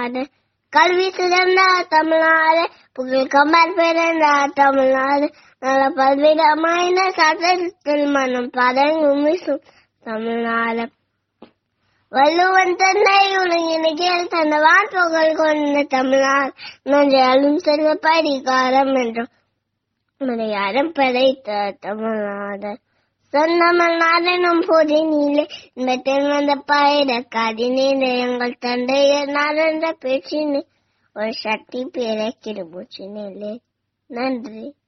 தமிழ்நாடு கல்வி சிறந்த தமிழ்நாடு புகழ் கமர் பிறந்த தமிழ்நாடு நல்ல பல்விதமான சட்டத்தில் மனம் பதங்கும் வீசும் தமிழ்நாடு வள்ளுவன் தன்னை உலகினில் தந்தவான் புகழ் கொண்ட தமிழ்நாடு நன்றாலும் செல்வ பரிகாரம் என்றும் மலையாளம் படைத்த தமிழ்நாடு சொந்தமல்நாடனும் பொதினிலே இன்பத்தில் வந்த பயிர கதினிலே எங்கள் தந்தையர் நடந்த பேச்சினே ஒரு சக்தி பிறக்கிற மூச்சினிலே நன்றி